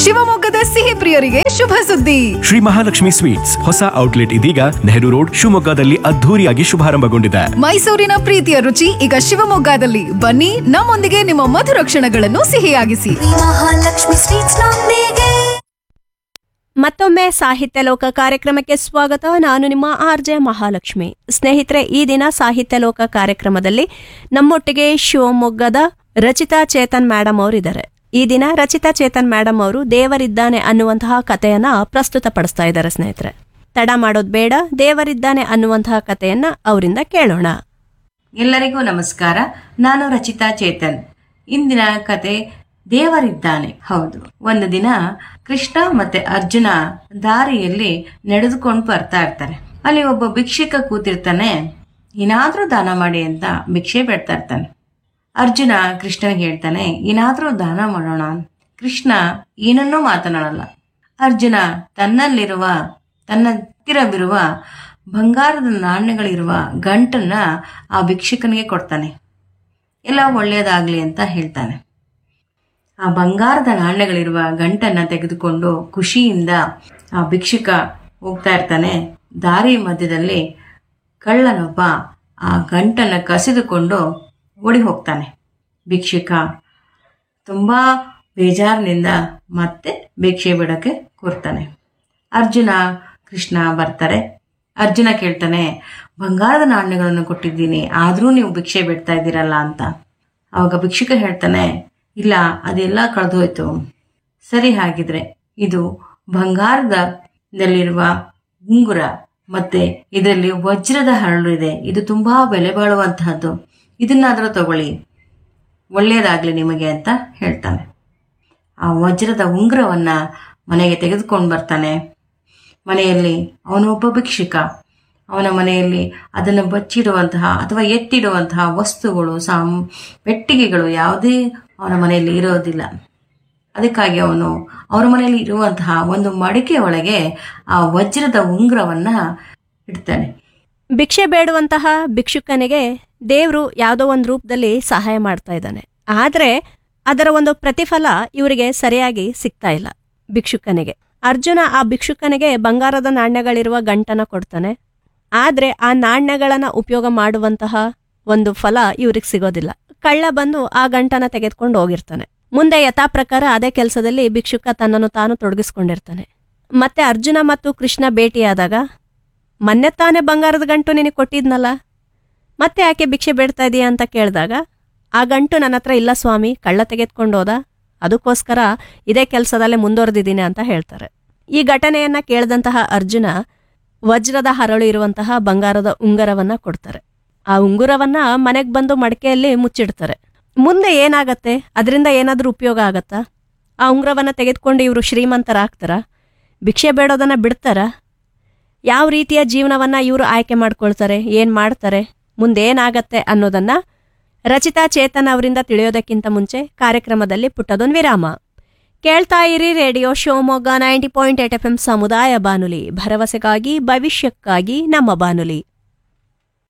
ಶಿವಮೊಗ್ಗದ ಸಿಹಿ ಪ್ರಿಯರಿಗೆ ಶುಭ ಸುದ್ದಿ ಶ್ರೀ ಮಹಾಲಕ್ಷ್ಮಿ ಸ್ವೀಟ್ಸ್ ಹೊಸ ಔಟ್ಲೆಟ್ ಇದೀಗ ನೆಹರು ರೋಡ್ ಶಿವಮೊಗ್ಗದಲ್ಲಿ ಅದ್ಧೂರಿಯಾಗಿ ಶುಭಾರಂಭಗೊಂಡಿದೆ ಮೈಸೂರಿನ ಪ್ರೀತಿಯ ರುಚಿ ಈಗ ಶಿವಮೊಗ್ಗದಲ್ಲಿ ಬನ್ನಿ ನಮ್ಮೊಂದಿಗೆ ನಿಮ್ಮ ಮಧುರ ಕ್ಷಣಗಳನ್ನು ಸಿಹಿಯಾಗಿಸಿ ಮಹಾಲಕ್ಷ್ಮಿ ಸ್ವೀಟ್ಸ್ ನೊಂದಿಗೆ ಮತ್ತೊಮ್ಮೆ ಸಾಹಿತ್ಯ ಲೋಕ ಕಾರ್ಯಕ್ರಮಕ್ಕೆ ಸ್ವಾಗತ ನಾನು ನಿಮ್ಮ ಆರ್ ಜೆ ಮಹಾಲಕ್ಷ್ಮಿ ಸ್ನೇಹಿತರೆ ಈ ದಿನ ಸಾಹಿತ್ಯ ಲೋಕ ಕಾರ್ಯಕ್ರಮದಲ್ಲಿ ನಮ್ಮೊಟ್ಟಿಗೆ ಶಿವಮೊಗ್ಗದ ರಚಿತಾ ಚೇತನ್ ಮೇಡಮ್ ಅವರಿದ್ದಾರೆ ಈ ದಿನ ರಚಿತಾ ಚೇತನ್ ಮೇಡಮ್ ಅವರು ದೇವರಿದ್ದಾನೆ ಅನ್ನುವಂತಹ ಕಥೆಯನ್ನ ಪ್ರಸ್ತುತಪಡಿಸ್ತಾ ಇದ್ದಾರೆ ಸ್ನೇಹಿತರೆ ತಡ ಮಾಡೋದು ಬೇಡ ದೇವರಿದ್ದಾನೆ ಅನ್ನುವಂತಹ ಕಥೆಯನ್ನ ಅವರಿಂದ ಕೇಳೋಣ ಎಲ್ಲರಿಗೂ ನಮಸ್ಕಾರ ನಾನು ರಚಿತಾ ಚೇತನ್ ಇಂದಿನ ಕತೆ ದೇವರಿದ್ದಾನೆ ಹೌದು ಒಂದು ದಿನ ಕೃಷ್ಣ ಮತ್ತೆ ಅರ್ಜುನ ದಾರಿಯಲ್ಲಿ ನಡೆದುಕೊಂಡು ಬರ್ತಾ ಇರ್ತಾರೆ ಅಲ್ಲಿ ಒಬ್ಬ ಭಿಕ್ಷುಕ ಕೂತಿರ್ತಾನೆ ಏನಾದ್ರೂ ದಾನ ಮಾಡಿ ಅಂತ ಭಿಕ್ಷೆ ಬೇಡ್ತಾ ಇರ್ತಾನೆ ಅರ್ಜುನ ಕೃಷ್ಣನಿಗೆ ಹೇಳ್ತಾನೆ ಏನಾದ್ರೂ ದಾನ ಮಾಡೋಣ ಕೃಷ್ಣ ಏನನ್ನೂ ಮಾತನಾಡಲ್ಲ ಅರ್ಜುನ ತನ್ನಲ್ಲಿರುವ ತನ್ನ ಹತ್ತಿರವಿರುವ ಬಂಗಾರದ ನಾಣ್ಯಗಳಿರುವ ಗಂಟನ್ನ ಆ ಭಿಕ್ಷುಕನಿಗೆ ಕೊಡ್ತಾನೆ ಎಲ್ಲ ಒಳ್ಳೆಯದಾಗ್ಲಿ ಅಂತ ಹೇಳ್ತಾನೆ ಆ ಬಂಗಾರದ ನಾಣ್ಯಗಳಿರುವ ಗಂಟನ್ನ ತೆಗೆದುಕೊಂಡು ಖುಷಿಯಿಂದ ಆ ಭಿಕ್ಷುಕ ಹೋಗ್ತಾ ಇರ್ತಾನೆ ದಾರಿ ಮಧ್ಯದಲ್ಲಿ ಕಳ್ಳನೊಬ್ಬ ಆ ಗಂಟನ್ನ ಕಸಿದುಕೊಂಡು ಓಡಿ ಹೋಗ್ತಾನೆ ಭಿಕ್ಷುಕ ತುಂಬಾ ಬೇಜಾರಿನಿಂದ ಮತ್ತೆ ಭಿಕ್ಷೆ ಬಿಡಕ್ಕೆ ಕೂರ್ತಾನೆ ಅರ್ಜುನ ಕೃಷ್ಣ ಬರ್ತಾರೆ ಅರ್ಜುನ ಕೇಳ್ತಾನೆ ಬಂಗಾರದ ನಾಣ್ಯಗಳನ್ನು ಕೊಟ್ಟಿದ್ದೀನಿ ಆದರೂ ನೀವು ಭಿಕ್ಷೆ ಬಿಡ್ತಾ ಇದ್ದೀರಲ್ಲ ಅಂತ ಅವಾಗ ಭಿಕ್ಷುಕ ಹೇಳ್ತಾನೆ ಇಲ್ಲ ಅದೆಲ್ಲ ಕಳೆದೋಯ್ತು ಸರಿ ಹಾಗಿದ್ರೆ ಇದು ಬಂಗಾರದಲ್ಲಿರುವ ಉಂಗುರ ಮತ್ತೆ ಇದರಲ್ಲಿ ವಜ್ರದ ಹರಳು ಇದೆ ಇದು ತುಂಬಾ ಬೆಲೆ ಬಾಳುವಂತಹದ್ದು ಇದನ್ನಾದರೂ ತಗೊಳ್ಳಿ ಒಳ್ಳೆಯದಾಗ್ಲಿ ನಿಮಗೆ ಅಂತ ಹೇಳ್ತಾನೆ ಆ ವಜ್ರದ ಉಂಗುರವನ್ನ ಮನೆಗೆ ತೆಗೆದುಕೊಂಡು ಬರ್ತಾನೆ ಮನೆಯಲ್ಲಿ ಅವನೊಬ್ಬ ಭಿಕ್ಷುಕ ಅವನ ಮನೆಯಲ್ಲಿ ಅದನ್ನು ಬಚ್ಚಿಡುವಂತಹ ಅಥವಾ ಎತ್ತಿಡುವಂತಹ ವಸ್ತುಗಳು ಸಾಮ್ ಪೆಟ್ಟಿಗೆಗಳು ಯಾವುದೇ ಅವನ ಮನೆಯಲ್ಲಿ ಇರೋದಿಲ್ಲ ಅದಕ್ಕಾಗಿ ಅವನು ಅವರ ಮನೆಯಲ್ಲಿ ಇರುವಂತಹ ಒಂದು ಮಡಿಕೆ ಒಳಗೆ ಆ ವಜ್ರದ ಉಂಗುರವನ್ನ ಇಡ್ತಾನೆ ಭಿಕ್ಷೆ ಬೇಡುವಂತಹ ಭಿಕ್ಷುಕನಿಗೆ ದೇವರು ಯಾವುದೋ ಒಂದು ರೂಪದಲ್ಲಿ ಸಹಾಯ ಮಾಡ್ತಾ ಇದ್ದಾನೆ ಆದರೆ ಅದರ ಒಂದು ಪ್ರತಿಫಲ ಇವರಿಗೆ ಸರಿಯಾಗಿ ಸಿಗ್ತಾ ಇಲ್ಲ ಭಿಕ್ಷುಕನಿಗೆ ಅರ್ಜುನ ಆ ಭಿಕ್ಷುಕನಿಗೆ ಬಂಗಾರದ ನಾಣ್ಯಗಳಿರುವ ಗಂಟನ ಕೊಡ್ತಾನೆ ಆದರೆ ಆ ನಾಣ್ಯಗಳನ್ನ ಉಪಯೋಗ ಮಾಡುವಂತಹ ಒಂದು ಫಲ ಇವ್ರಿಗೆ ಸಿಗೋದಿಲ್ಲ ಕಳ್ಳ ಬಂದು ಆ ಗಂಟನ ತೆಗೆದುಕೊಂಡು ಹೋಗಿರ್ತಾನೆ ಮುಂದೆ ಯಥಾ ಪ್ರಕಾರ ಅದೇ ಕೆಲಸದಲ್ಲಿ ಭಿಕ್ಷುಕ ತನ್ನನ್ನು ತಾನು ತೊಡಗಿಸ್ಕೊಂಡಿರ್ತಾನೆ ಮತ್ತೆ ಅರ್ಜುನ ಮತ್ತು ಕೃಷ್ಣ ಭೇಟಿಯಾದಾಗ ಮೊನ್ನೆ ತಾನೇ ಬಂಗಾರದ ಗಂಟು ನಿನಗೆ ಕೊಟ್ಟಿದ್ನಲ್ಲ ಮತ್ತೆ ಯಾಕೆ ಭಿಕ್ಷೆ ಬೇಡ್ತಾ ಇದೀಯ ಅಂತ ಕೇಳಿದಾಗ ಆ ಗಂಟು ನನ್ನ ಹತ್ರ ಇಲ್ಲ ಸ್ವಾಮಿ ಕಳ್ಳ ತೆಗೆದುಕೊಂಡು ಹೋದ ಅದಕ್ಕೋಸ್ಕರ ಇದೇ ಕೆಲಸದಲ್ಲೇ ಮುಂದುವರೆದಿದ್ದೀನಿ ಅಂತ ಹೇಳ್ತಾರೆ ಈ ಘಟನೆಯನ್ನ ಕೇಳಿದಂತಹ ಅರ್ಜುನ ವಜ್ರದ ಹರಳು ಇರುವಂತಹ ಬಂಗಾರದ ಉಂಗರವನ್ನ ಕೊಡ್ತಾರೆ ಆ ಉಂಗುರವನ್ನ ಮನೆಗೆ ಬಂದು ಮಡಕೆಯಲ್ಲಿ ಮುಚ್ಚಿಡ್ತಾರೆ ಮುಂದೆ ಏನಾಗತ್ತೆ ಅದರಿಂದ ಏನಾದರೂ ಉಪಯೋಗ ಆಗತ್ತಾ ಆ ಉಂಗುರವನ್ನ ತೆಗೆದುಕೊಂಡು ಇವರು ಶ್ರೀಮಂತರಾಗ್ತಾರ ಭಿಕ್ಷೆ ಬೇಡೋದನ್ನ ಬಿಡ್ತಾರಾ ಯಾವ ರೀತಿಯ ಜೀವನವನ್ನ ಇವರು ಆಯ್ಕೆ ಮಾಡ್ಕೊಳ್ತಾರೆ ಏನ್ ಮಾಡ್ತಾರೆ ಮುಂದೇನಾಗತ್ತೆ ಅನ್ನೋದನ್ನ ರಚಿತಾ ಚೇತನ್ ಅವರಿಂದ ತಿಳಿಯೋದಕ್ಕಿಂತ ಮುಂಚೆ ಕಾರ್ಯಕ್ರಮದಲ್ಲಿ ಪುಟ್ಟದೊಂದು ವಿರಾಮ ಕೇಳ್ತಾ ಇರಿ radio Shivamogga ninety point eight F M ಸಮುದಾಯ ಬಾನುಲಿ ಭರವಸೆಗಾಗಿ ಭವಿಷ್ಯಕ್ಕಾಗಿ ನಮ್ಮ ಬಾನುಲಿ